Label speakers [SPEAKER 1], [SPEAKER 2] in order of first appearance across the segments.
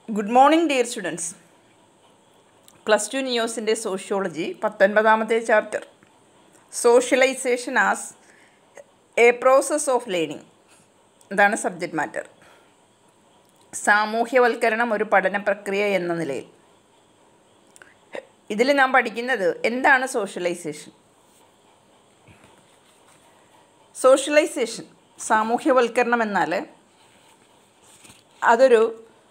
[SPEAKER 1] good morning dear students plus two നിയോസിൻ്റെ sociology പത്തൊൻപതാമത്തെ chapter socialisation as a process of learning ഇതാണ് subject matter സാമൂഹ്യവൽക്കരണം ഒരു പഠന പ്രക്രിയ എന്ന നിലയിൽ ഇതിൽ നാം പഠിക്കുന്നത് എന്താണ് സോഷ്യലൈസേഷൻ സോഷ്യലൈസേഷൻ സാമൂഹ്യവൽക്കരണം എന്നാൽ അതൊരു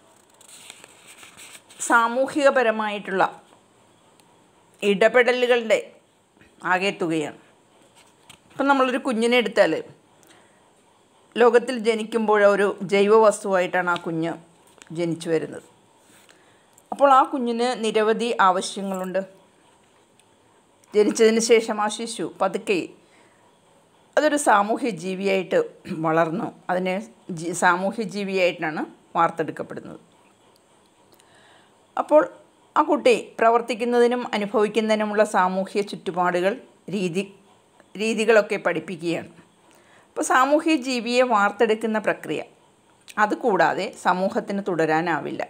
[SPEAKER 1] സാമൂഹികപരമായിട്ടുള്ള ഇടപെടലുകളുടെ ആകെ തുകയാണ് ഇപ്പം നമ്മളൊരു കുഞ്ഞിനെ എടുത്താൽ ലോകത്തിൽ ജനിക്കുമ്പോൾ ഒരു ജൈവ വസ്തുവായിട്ടാണ് ആ കുഞ്ഞ് ജനിച്ചു വരുന്നത് അപ്പോൾ ആ കുഞ്ഞിന് നിരവധി ആവശ്യങ്ങളുണ്ട് ജനിച്ചതിന് ശേഷം ആ ശിശു പതുക്കെ അതൊരു സാമൂഹ്യ ജീവിയായിട്ട് വളർന്നു അതിനെ ജി- സാമൂഹ്യ ജീവിയായിട്ടാണ് വാർത്തെടുക്കപ്പെടുന്നത് അപ്പോൾ ആ കുട്ടി പ്രവർത്തിക്കുന്നതിനും അനുഭവിക്കുന്നതിനുമുള്ള സാമൂഹ്യ ചുറ്റുപാടുകൾ രീതി രീതികളൊക്കെ പഠിപ്പിക്കുകയാണ് അപ്പോൾ സാമൂഹ്യ ജീവിയെ വാർത്തെടുക്കുന്ന പ്രക്രിയ അതുകൂടാതെ സമൂഹത്തിന് തുടരാനാവില്ല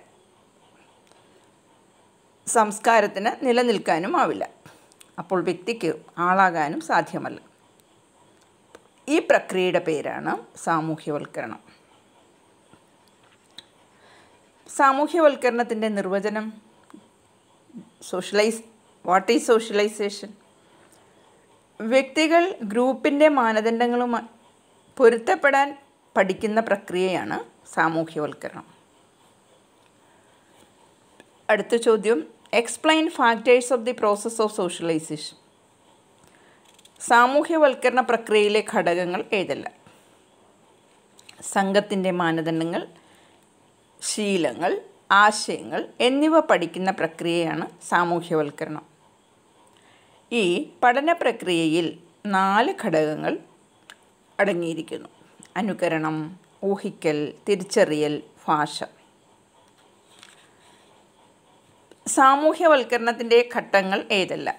[SPEAKER 1] സംസ്കാരത്തിന് നിലനിൽക്കാനും ആവില്ല അപ്പോൾ വ്യക്തിക്ക് ആളാകാനും സാധ്യമല്ല ഈ പ്രക്രിയയുടെ പേരാണ് സാമൂഹ്യവൽക്കരണം സാമൂഹ്യവൽക്കരണത്തിൻ്റെ നിർവചനം സോഷ്യലൈസ് വാട്ട് ഈസ് സോഷ്യലൈസേഷൻ വ്യക്തികൾ ഗ്രൂപ്പിൻ്റെ മാനദണ്ഡങ്ങളുമായി പൊരുത്തപ്പെടാൻ പഠിക്കുന്ന പ്രക്രിയയാണ് സാമൂഹ്യവൽക്കരണം അടുത്ത ചോദ്യം explain factors of the process of socialisation സാമൂഹ്യവൽക്കരണ പ്രക്രിയയിലെ ഘടകങ്ങൾ ഏതെല്ലാം സംഘത്തിൻ്റെ മാനദണ്ഡങ്ങൾ ശീലങ്ങൾ ആശയങ്ങൾ എന്നിവ പഠിക്കുന്ന പ്രക്രിയയാണ് സാമൂഹ്യവൽക്കരണം ഈ പഠന പ്രക്രിയയിൽ നാല് ഘടകങ്ങൾ അടങ്ങിയിരിക്കുന്നു അനുകരണം ഊഹിക്കൽ തിരിച്ചറിയൽ ഭാഷ സാമൂഹ്യവൽക്കരണത്തിൻ്റെ ഘട്ടങ്ങൾ ഏതെല്ലാം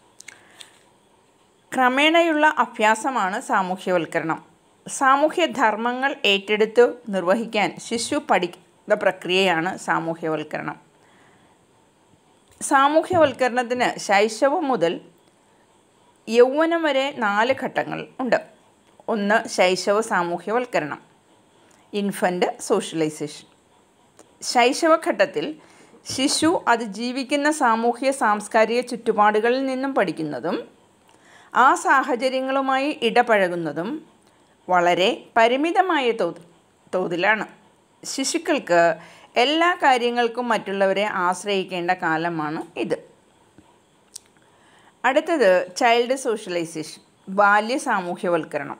[SPEAKER 1] ക്രമേണയുള്ള അഭ്യാസമാണ് സാമൂഹ്യവൽക്കരണം സാമൂഹ്യ ധർമ്മങ്ങൾ ഏറ്റെടുത്ത് നിർവഹിക്കാൻ ശിശു പഠിക്കുന്ന പ്രക്രിയയാണ് സാമൂഹ്യവൽക്കരണം സാമൂഹ്യവൽക്കരണത്തിന് ശൈശവം മുതൽ യൗവനം വരെ നാല് ഘട്ടങ്ങൾ ഉണ്ട് ഒന്ന് ശൈശവ സാമൂഹ്യവൽക്കരണം ഇൻഫൻ്റ് സോഷ്യലൈസേഷൻ ശൈശവഘട്ടത്തിൽ ശിശു അത് ജീവിക്കുന്ന സാമൂഹ്യ സാംസ്കാരിക ചുറ്റുപാടുകളിൽ നിന്നും പഠിക്കുന്നതും ആ സാഹചര്യങ്ങളുമായി ഇടപഴകുന്നതും വളരെ പരിമിതമായ തോത് തോതിലാണ് ശിശുക്കൾക്ക് എല്ലാ കാര്യങ്ങൾക്കും മറ്റുള്ളവരെ ആശ്രയിക്കേണ്ട കാലമാണ് ഇത് അടുത്തത് ചൈൽഡ് സോഷ്യലൈസേഷൻ ബാല്യ സാമൂഹ്യവൽക്കരണം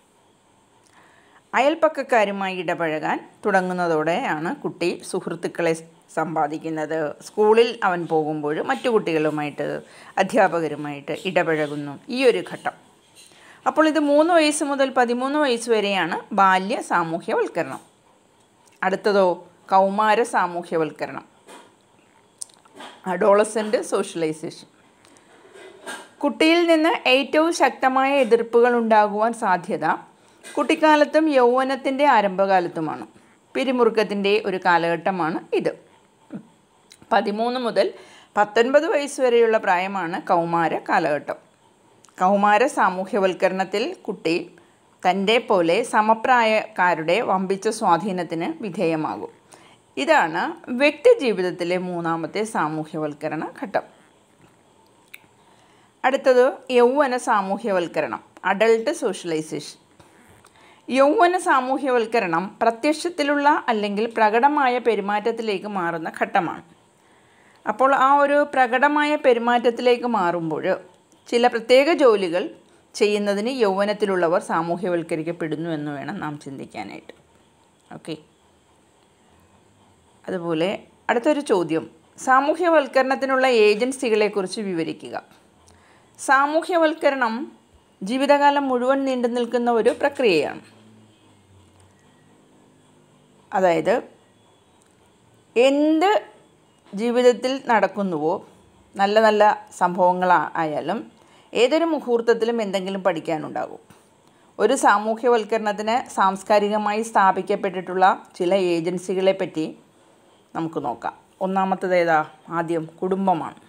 [SPEAKER 1] അയൽപ്പക്കക്കാരുമായി ഇടപഴകാൻ തുടങ്ങുന്നതോടെയാണ് കുട്ടി സുഹൃത്തുക്കളെ സമ്പാദിക്കുന്നത് സ്കൂളിൽ അവൻ പോകുമ്പോൾ മറ്റു കുട്ടികളുമായിട്ട് അധ്യാപകരുമായിട്ട് ഇടപഴകുന്നു ഈ ഒരു ഘട്ടം അപ്പോൾ ഇത് മൂന്ന് വയസ്സ് മുതൽ പതിമൂന്ന് വയസ്സ് വരെയാണ് ബാല്യ സാമൂഹ്യവൽക്കരണം അടുത്തതോ കൗമാര സാമൂഹ്യവൽക്കരണം അഡോളസൻ്റ് സോഷ്യലൈസേഷൻ കുട്ടിയിൽ നിന്ന് ഏറ്റവും ശക്തമായ എതിർപ്പുകൾ ഉണ്ടാകുവാൻ സാധ്യത കുട്ടിക്കാലത്തും യൗവനത്തിൻ്റെ ആരംഭകാലത്തുമാണ് പിരിമുറുക്കത്തിൻ്റെ ഒരു കാലഘട്ടമാണ് ഇത് പതിമൂന്ന് മുതൽ പത്തൊൻപത് വയസ്സ് വരെയുള്ള പ്രായമാണ് കൗമാര കാലഘട്ടം കൗമാര സാമൂഹ്യവൽക്കരണത്തിൽ കുട്ടി തൻ്റെ പോലെ സമപ്രായക്കാരുടെ വമ്പിച്ച സ്വാധീനത്തിന് വിധേയമാകും ഇതാണ് വ്യക്തി ജീവിതത്തിലെ മൂന്നാമത്തെ സാമൂഹ്യവൽക്കരണ ഘട്ടം അടുത്തത് യൗവന സാമൂഹ്യവൽക്കരണം അഡൾട്ട് സോഷ്യലൈസേഷൻ യൗവന സാമൂഹ്യവൽക്കരണം പ്രത്യക്ഷത്തിലുള്ള അല്ലെങ്കിൽ പ്രകടമായ പെരുമാറ്റത്തിലേക്ക് മാറുന്ന ഘട്ടമാണ് അപ്പോൾ ആ ഒരു പ്രകടമായ പെരുമാറ്റത്തിലേക്ക് മാറുമ്പോൾ ചില പ്രത്യേക ജോലികൾ ചെയ്യുന്നതിന് യൗവനത്തിലുള്ളവർ സാമൂഹ്യവൽക്കരിക്കപ്പെടുന്നു എന്ന് വേണം നാം ചിന്തിക്കാനായിട്ട് ഓക്കെ അതുപോലെ അടുത്തൊരു ചോദ്യം സാമൂഹ്യവൽക്കരണത്തിനുള്ള ഏജൻസികളെക്കുറിച്ച് വിവരിക്കുക സാമൂഹ്യവൽക്കരണം ജീവിതകാലം മുഴുവൻ നീണ്ടു നിൽക്കുന്ന ഒരു പ്രക്രിയയാണ് അതായത് എന്ത് ജീവിതത്തിൽ നടക്കുന്നുവോ നല്ല നല്ല സംഭവങ്ങൾ ആയാലും ഏതൊരു മുഹൂർത്തത്തിലും എന്തെങ്കിലും പഠിക്കാനുണ്ടാകും ഒരു സാമൂഹ്യവൽക്കരണത്തിന് സാംസ്കാരികമായി സ്ഥാപിക്കപ്പെട്ടിട്ടുള്ള ചില ഏജൻസികളെ പറ്റി നമുക്ക് നോക്കാം ഒന്നാമത്തത് ഏതാ ആദ്യം കുടുംബമാണ്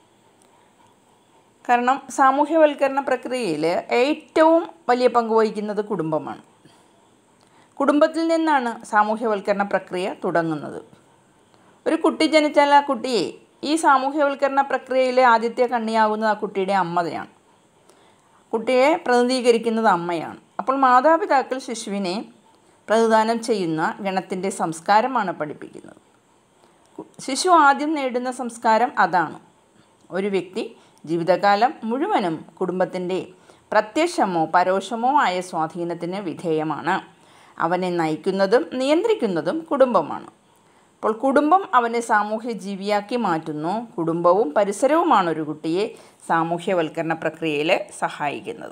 [SPEAKER 1] കാരണം സാമൂഹ്യവൽക്കരണ പ്രക്രിയയിൽ ഏറ്റവും വലിയ പങ്ക് വഹിക്കുന്നത് കുടുംബമാണ് കുടുംബത്തിൽ നിന്നാണ് സാമൂഹ്യവൽക്കരണ പ്രക്രിയ തുടങ്ങുന്നത് ഒരു കുട്ടി ജനിച്ചാൽ ആ കുട്ടിയെ ഈ സാമൂഹ്യവൽക്കരണ പ്രക്രിയയിലെ ആദ്യത്തെ കണ്ണിയാകുന്നത് ആ കുട്ടിയുടെ അമ്മയാണ് കുട്ടിയെ പ്രതിനിധീകരിക്കുന്നത് അമ്മയാണ് അപ്പോൾ മാതാപിതാക്കൾ ശിശുവിനെ പ്രതിദാനം ചെയ്യുന്ന ഗണത്തിൻ്റെ സംസ്കാരമാണ് പഠിപ്പിക്കുന്നത് ശിശു ആദ്യം നേടുന്ന സംസ്കാരം അതാണ് ഒരു വ്യക്തി ജീവിതകാലം മുഴുവനും കുടുംബത്തിൻ്റെ പ്രത്യക്ഷമോ പരോക്ഷമോ ആയ സ്വാധീനത്തിന് വിധേയമാണ് അവനെ നയിക്കുന്നതും നിയന്ത്രിക്കുന്നതും കുടുംബമാണ് അപ്പോൾ കുടുംബം അവനെ സാമൂഹ്യ ജീവിയാക്കി മാറ്റുന്നു കുടുംബവും പരിസരവുമാണ് ഒരു കുട്ടിയെ സാമൂഹ്യവൽക്കരണ പ്രക്രിയയിൽ സഹായിക്കുന്നത്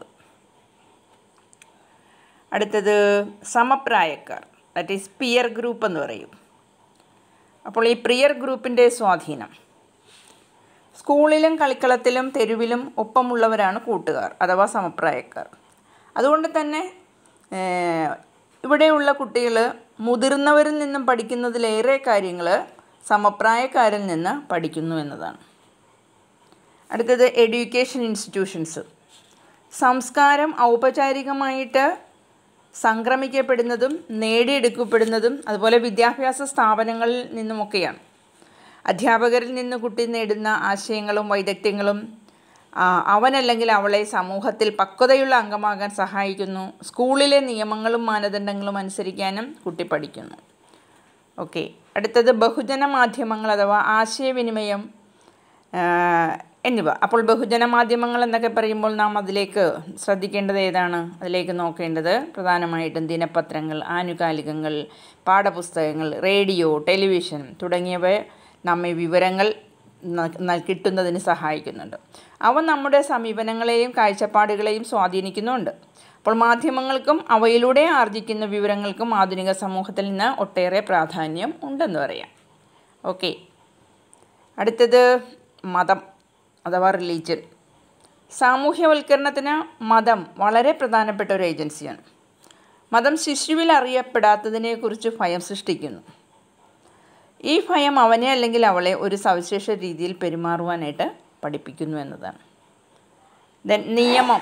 [SPEAKER 1] അടുത്തത് സമപ്രായക്കാർ ദാറ്റ് ഈസ് പിയർ ഗ്രൂപ്പ് എന്ന് പറയും അപ്പോൾ ഈ പ്രിയർ ഗ്രൂപ്പിൻ്റെ സ്വാധീനം സ്കൂളിലും കളിക്കളത്തിലും തെരുവിലും ഒപ്പമുള്ളവരാണ് കൂട്ടുകാർ അഥവാ സമപ്രായക്കാർ അതുകൊണ്ട് തന്നെ ഇവിടെയുള്ള കുട്ടികൾ മുതിർന്നവരിൽ നിന്നും പഠിക്കുന്നതിലേറെ കാര്യങ്ങൾ സമപ്രായക്കാരിൽ നിന്ന് പഠിക്കുന്നു എന്നതാണ് അടുത്തത് എഡ്യൂക്കേഷൻ ഇൻസ്റ്റിറ്റ്യൂഷൻസ് സംസ്കാരം ഔപചാരികമായിട്ട് സംക്രമിക്കപ്പെടുന്നതും നേടിയെടുക്കപ്പെടുന്നതും അതുപോലെ വിദ്യാഭ്യാസ സ്ഥാപനങ്ങളിൽ നിന്നുമൊക്കെയാണ് അധ്യാപകരിൽ നിന്ന് കുട്ടി നേടുന്ന ആശയങ്ങളും വൈദഗ്ധ്യങ്ങളും അവനല്ലെങ്കിൽ അവളെ സമൂഹത്തിൽ പക്വതയുള്ള അംഗമാകാൻ സഹായിക്കുന്നു സ്കൂളിലെ നിയമങ്ങളും മാനദണ്ഡങ്ങളും അനുസരിക്കാനും കുട്ടി പഠിക്കുന്നു ഓക്കെ അടുത്തത് ബഹുജന മാധ്യമങ്ങൾ അഥവാ ആശയവിനിമയം എന്നിവ അപ്പോൾ ബഹുജന മാധ്യമങ്ങൾ എന്നൊക്കെ പറയുമ്പോൾ നാം അതിലേക്ക് ശ്രദ്ധിക്കേണ്ടത് ഏതാണ് അതിലേക്ക് നോക്കേണ്ടത് പ്രധാനമായിട്ടും ദിനപത്രങ്ങൾ ആനുകാലികങ്ങൾ പാഠപുസ്തകങ്ങൾ റേഡിയോ ടെലിവിഷൻ തുടങ്ങിയവ നമ്മെ വിവരങ്ങൾ കിട്ടുന്നതിന് സഹായിക്കുന്നുണ്ട് അവ നമ്മുടെ സമീപനങ്ങളെയും കാഴ്ചപ്പാടുകളെയും സ്വാധീനിക്കുന്നുണ്ട് അപ്പോൾ മാധ്യമങ്ങൾക്കും അവയിലൂടെ ആർജിക്കുന്ന വിവരങ്ങൾക്കും ആധുനിക സമൂഹത്തിൽ നിന്ന് ഒട്ടേറെ പ്രാധാന്യം ഉണ്ടെന്ന് പറയാം ഓക്കെ അടുത്തത് മതം അഥവാ റിലീജിയൻ സാമൂഹ്യവൽക്കരണത്തിന് മതം വളരെ പ്രധാനപ്പെട്ട ഒരു ഏജൻസിയാണ് മതം ശിശുവിൽ അറിയപ്പെടാത്തതിനെക്കുറിച്ച് ഭയം സൃഷ്ടിക്കുന്നു ഈ ഭയം അവനെ അല്ലെങ്കിൽ അവളെ ഒരു സവിശേഷ രീതിയിൽ പെരുമാറുവാനായിട്ട് പഠിപ്പിക്കുന്നു എന്നതാണ് ദെൻ നിയമം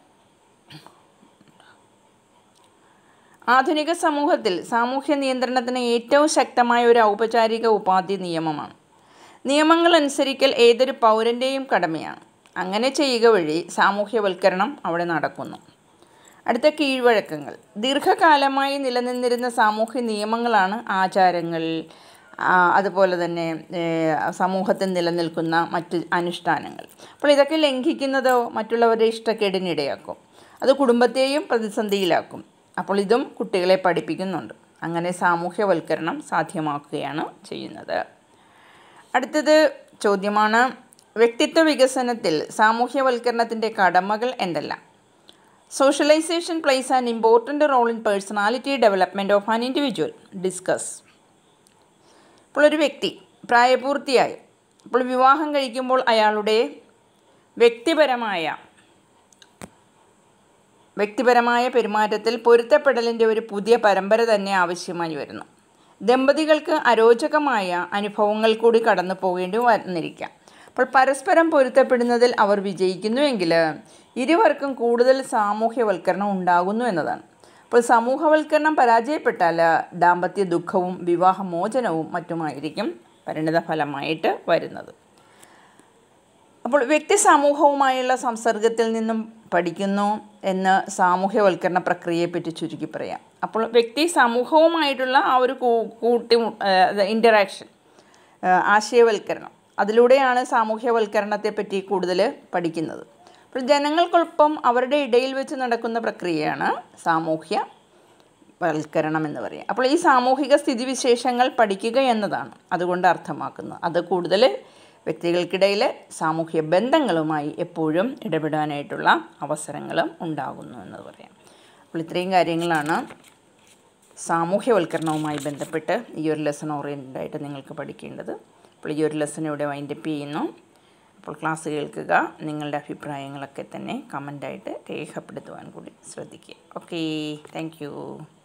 [SPEAKER 1] ആധുനിക സമൂഹത്തിൽ സാമൂഹ്യ നിയന്ത്രണത്തിന് ഏറ്റവും ശക്തമായ ഒരു ഔപചാരിക ഉപാധി നിയമമാണ് നിയമങ്ങൾ അനുസരിക്കൽ ഏതൊരു പൗരൻ്റെയും കടമയാണ് അങ്ങനെ ചെയ്യുക വഴി സാമൂഹ്യവൽക്കരണം അവിടെ നടക്കുന്നു അടുത്ത കീഴ്വഴക്കങ്ങൾ ദീർഘകാലമായി നിലനിന്നിരുന്ന സാമൂഹ്യ നിയമങ്ങളാണ് ആചാരങ്ങൾ അതുപോലെ തന്നെ സമൂഹത്തിൽ നിലനിൽക്കുന്ന മറ്റ് അനുഷ്ഠാനങ്ങൾ അപ്പോൾ ഇതൊക്കെ ലംഘിക്കുന്നതോ മറ്റുള്ളവരുടെ ഇഷ്ടക്കേടിനിടയാക്കും അത് കുടുംബത്തെയും പ്രതിസന്ധിയിലാക്കും അപ്പോൾ ഇതും കുട്ടികളെ പഠിപ്പിക്കുന്നുണ്ട് അങ്ങനെ സാമൂഹ്യവൽക്കരണം സാധ്യമാക്കുകയാണ് ചെയ്യുന്നത് അടുത്തത് ചോദ്യമാണ് വ്യക്തിത്വ വികസനത്തിൽ സാമൂഹ്യവൽക്കരണത്തിൻ്റെ കടമകൾ എന്തെല്ലാം socialisation plays an important role in personality development of an individual discuss ഇപ്പോൾ ഒരു വ്യക്തി പ്രായപൂർത്തിയായി അപ്പോൾ വിവാഹം കഴിക്കുമ്പോൾ അയാളുടെ വ്യക്തിപരമായ വ്യക്തിപരമായ പെരുമാറ്റത്തിൽ പൊരുത്തപ്പെടലിൻ്റെ ഒരു പുതിയ പരമ്പര തന്നെ ആവശ്യമായി വരുന്നു ദമ്പതികൾക്ക് അരോചകമായ അനുഭവങ്ങൾ കൂടി കടന്നു പോകേണ്ടി വന്നിരിക്കാം അപ്പോൾ പരസ്പരം പൊരുത്തപ്പെടുന്നതിൽ അവർ വിജയിക്കുന്നുവെങ്കിൽ ഇരുവർക്കും കൂടുതൽ സാമൂഹ്യവൽക്കരണം ഉണ്ടാകുന്നു എന്നതാണ് അപ്പോൾ സമൂഹവൽക്കരണം പരാജയപ്പെട്ടാൽ ദാമ്പത്യ ദുഃഖവും വിവാഹമോചനവും മറ്റുമായിരിക്കും പരിണിത ഫലമായിട്ട് വരുന്നത് അപ്പോൾ വ്യക്തി സമൂഹവുമായുള്ള സംസർഗത്തിൽ നിന്നും പഠിക്കുന്നു എന്ന് സാമൂഹ്യവൽക്കരണ പ്രക്രിയയെപ്പറ്റി ചുരുക്കി പറയാം അപ്പോൾ വ്യക്തി സമൂഹവുമായിട്ടുള്ള ആ ഒരു കൂട്ടി ഇൻ്ററാക്ഷൻ ആശയവൽക്കരണം അതിലൂടെയാണ് സാമൂഹ്യവൽക്കരണത്തെപ്പറ്റി കൂടുതൽ പഠിക്കുന്നത് അപ്പോൾ ജനങ്ങൾക്കൊപ്പം അവരുടെ ഇടയിൽ വെച്ച് നടക്കുന്ന പ്രക്രിയയാണ് സാമൂഹ്യ വൽക്കരണം എന്ന് പറയുക അപ്പോൾ ഈ സാമൂഹിക സ്ഥിതിവിശേഷങ്ങൾ പഠിക്കുക എന്നതാണ് അതുകൊണ്ട് അർത്ഥമാക്കുന്നത് അത് കൂടുതൽ വ്യക്തികൾക്കിടയിൽ സാമൂഹ്യ ബന്ധങ്ങളുമായി എപ്പോഴും ഇടപെടാനായിട്ടുള്ള അവസരങ്ങളും ഉണ്ടാകുന്നു എന്ന് പറയാം അപ്പോൾ ഇത്രയും കാര്യങ്ങളാണ് സാമൂഹ്യവൽക്കരണവുമായി ബന്ധപ്പെട്ട് ഈ ഒരു ലെസൺ ഓറിയൻറ്റഡ് ആയിട്ട് നിങ്ങൾക്ക് പഠിക്കേണ്ടത് അപ്പോൾ ഈ ഒരു ലെസൺ ഇവിടെ വൈൻഡപ്പ് ചെയ്യുന്നു അപ്പോൾ ക്ലാസ് കേൾക്കുക നിങ്ങളുടെ അഭിപ്രായങ്ങളൊക്കെ തന്നെ കമൻ്റായിട്ട് രേഖപ്പെടുത്തുവാൻ കൂടി ശ്രദ്ധിക്കുക ഓക്കേ താങ്ക്